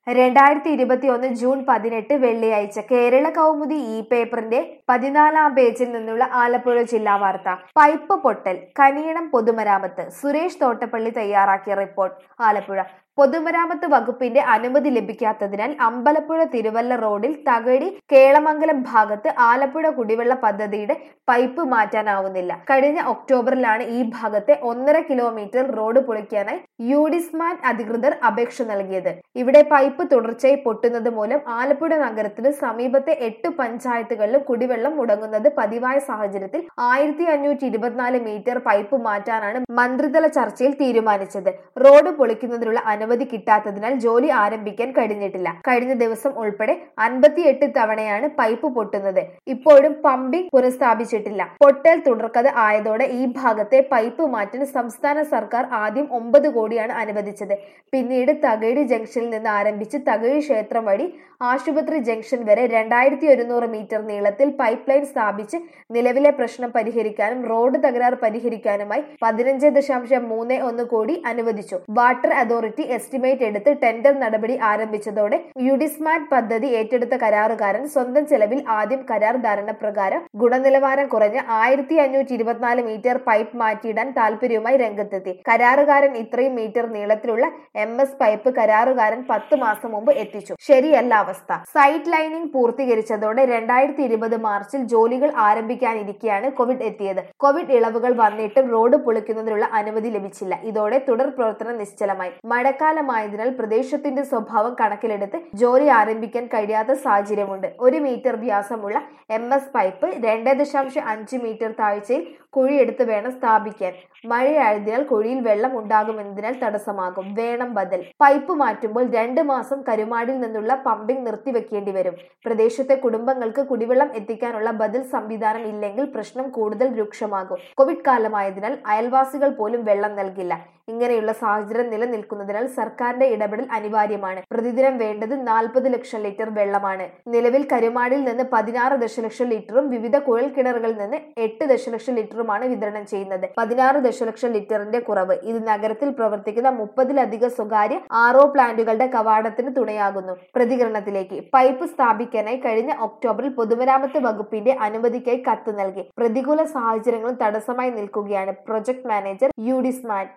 രണ്ടായിരത്തി ഇരുപത്തിയൊന്ന് ജൂൺ പതിനെട്ട് വെള്ളിയാഴ്ച കേരള കൗമുദി ഇ പേപ്പറിന്റെ പതിനാലാം പേജിൽ നിന്നുള്ള ആലപ്പുഴ ജില്ലാ വാർത്ത പൈപ്പ് പൊട്ടൽ കനിയണം പൊതുമരാമത്ത് സുരേഷ് തോട്ടപ്പള്ളി തയ്യാറാക്കിയ റിപ്പോർട്ട് ആലപ്പുഴ പൊതുമരാമത്ത് വകുപ്പിന്റെ അനുമതി ലഭിക്കാത്തതിനാൽ അമ്പലപ്പുഴ തിരുവല്ല റോഡിൽ തകഴി കേളമംഗലം ഭാഗത്ത് ആലപ്പുഴ കുടിവെള്ള പദ്ധതിയുടെ പൈപ്പ് മാറ്റാനാവുന്നില്ല കഴിഞ്ഞ ഒക്ടോബറിലാണ് ഈ ഭാഗത്തെ ഒന്നര കിലോമീറ്റർ റോഡ് പൊളിക്കാനായി യൂഡിസ്മാൻ അധികൃതർ അപേക്ഷ നൽകിയത് ഇവിടെ പൈപ്പ് തുടർച്ചയായി പൊട്ടുന്നത് മൂലം ആലപ്പുഴ നഗരത്തിന് സമീപത്തെ എട്ട് പഞ്ചായത്തുകളിലും കുടിവെള്ളം മുടങ്ങുന്നത് പതിവായ സാഹചര്യത്തിൽ ആയിരത്തി അഞ്ഞൂറ്റി ഇരുപത്തിനാല് മീറ്റർ പൈപ്പ് മാറ്റാനാണ് മന്ത്രിതല ചർച്ചയിൽ തീരുമാനിച്ചത് റോഡ് പൊളിക്കുന്നതിനുള്ള അനുമതി കിട്ടാത്തതിനാൽ ജോലി ആരംഭിക്കാൻ കഴിഞ്ഞിട്ടില്ല കഴിഞ്ഞ ദിവസം ഉൾപ്പെടെ അൻപത്തിയെട്ട് തവണയാണ് പൈപ്പ് പൊട്ടുന്നത് ഇപ്പോഴും പമ്പിംഗ് പുനഃസ്ഥാപിച്ചിട്ടില്ല പൊട്ടൽ തുടർക്കഥ ആയതോടെ ഈ ഭാഗത്തെ പൈപ്പ് മാറ്റാൻ സംസ്ഥാന സർക്കാർ ആദ്യം ഒമ്പത് കോടിയാണ് അനുവദിച്ചത് പിന്നീട് തകഴി ജംഗ്ഷനിൽ നിന്ന് ആരംഭിച്ച് തകഴി ക്ഷേത്രം വഴി ആശുപത്രി ജംഗ്ഷൻ വരെ രണ്ടായിരത്തി ഒരുന്നൂറ് മീറ്റർ നീളത്തിൽ പൈപ്പ് ലൈൻ സ്ഥാപിച്ച് നിലവിലെ പ്രശ്നം പരിഹരിക്കാനും റോഡ് തകരാർ പരിഹരിക്കാനുമായി പതിനഞ്ച് ദശാംശം മൂന്ന് ഒന്ന് കോടി അനുവദിച്ചു വാട്ടർ അതോറിറ്റി എസ്റ്റിമേറ്റ് എടുത്ത് ടെൻഡർ നടപടി ആരംഭിച്ചതോടെ യുഡിസ്മാറ്റ് പദ്ധതി ഏറ്റെടുത്ത കരാറുകാരൻ സ്വന്തം ചെലവിൽ ആദ്യം കരാർ ധാരണ പ്രകാരം ഗുണനിലവാരം കുറഞ്ഞ ആയിരത്തി അഞ്ഞൂറ്റി ഇരുപത്തിനാല് മീറ്റർ പൈപ്പ് മാറ്റിയിടാൻ താല്പര്യവുമായി രംഗത്തെത്തി കരാറുകാരൻ ഇത്രയും മീറ്റർ നീളത്തിലുള്ള എം എസ് പൈപ്പ് കരാറുകാരൻ പത്ത് മാസം മുമ്പ് എത്തിച്ചു ശരിയല്ല അവസ്ഥ സൈറ്റ് ലൈനിംഗ് പൂർത്തീകരിച്ചതോടെ രണ്ടായിരത്തി ഇരുപത് മാർച്ചിൽ ജോലികൾ ആരംഭിക്കാനിരിക്കെയാണ് കോവിഡ് എത്തിയത് കോവിഡ് ഇളവുകൾ വന്നിട്ടും റോഡ് പൊളിക്കുന്നതിനുള്ള അനുമതി ലഭിച്ചില്ല ഇതോടെ തുടർ പ്രവർത്തനം നിശ്ചലമായി മഴക്കാലമായതിനാൽ പ്രദേശത്തിന്റെ സ്വഭാവം കണക്കിലെടുത്ത് ജോലി ആരംഭിക്കാൻ കഴിയാത്ത സാഹചര്യമുണ്ട് ഒരു മീറ്റർ വ്യാസമുള്ള എം എസ് പൈപ്പ് രണ്ട് ദശാംശം അഞ്ച് മീറ്റർ താഴ്ചയിൽ കുഴിയെടുത്ത് വേണം സ്ഥാപിക്കാൻ മഴയായതിനാൽ കുഴിയിൽ വെള്ളം ഉണ്ടാകുമെന്നതിനാൽ തടസ്സമാകും വേണം ബദൽ പൈപ്പ് മാറ്റുമ്പോൾ രണ്ട് മാസം കരുമാടിൽ നിന്നുള്ള പമ്പിംഗ് നിർത്തിവെക്കേണ്ടി വരും പ്രദേശത്തെ കുടുംബങ്ങൾക്ക് കുടിവെള്ളം എത്തിക്കാനുള്ള ബദൽ സംവിധാനം ഇല്ലെങ്കിൽ പ്രശ്നം കൂടുതൽ രൂക്ഷമാകും കോവിഡ് കാലമായതിനാൽ അയൽവാസികൾ പോലും വെള്ളം നൽകില്ല ഇങ്ങനെയുള്ള സാഹചര്യം നിലനിൽക്കുന്നതിനാൽ സർക്കാരിന്റെ ഇടപെടൽ അനിവാര്യമാണ് പ്രതിദിനം വേണ്ടത് നാൽപ്പത് ലക്ഷം ലിറ്റർ വെള്ളമാണ് നിലവിൽ കരുമാടിൽ നിന്ന് പതിനാറ് ദശലക്ഷം ലിറ്ററും വിവിധ കുഴൽ കിണറുകളിൽ നിന്ന് എട്ട് ദശലക്ഷം ലിറ്ററുമാണ് വിതരണം ചെയ്യുന്നത് പതിനാറ് ദശലക്ഷം ലിറ്ററിന്റെ കുറവ് ഇത് നഗരത്തിൽ പ്രവർത്തിക്കുന്ന മുപ്പതിലധികം സ്വകാര്യ ആർ ഒ പ്ലാന്റുകളുടെ കവാടത്തിന് തുണയാകുന്നു പ്രതികരണത്തിലേക്ക് പൈപ്പ് സ്ഥാപിക്കാനായി കഴിഞ്ഞ ഒക്ടോബറിൽ പൊതുമരാമത്ത് വകുപ്പിന്റെ അനുമതിക്കായി കത്ത് നൽകി പ്രതികൂല സാഹചര്യങ്ങളും തടസ്സമായി നിൽക്കുകയാണ് പ്രൊജക്ട് മാനേജർ യുഡിസ്മാൻ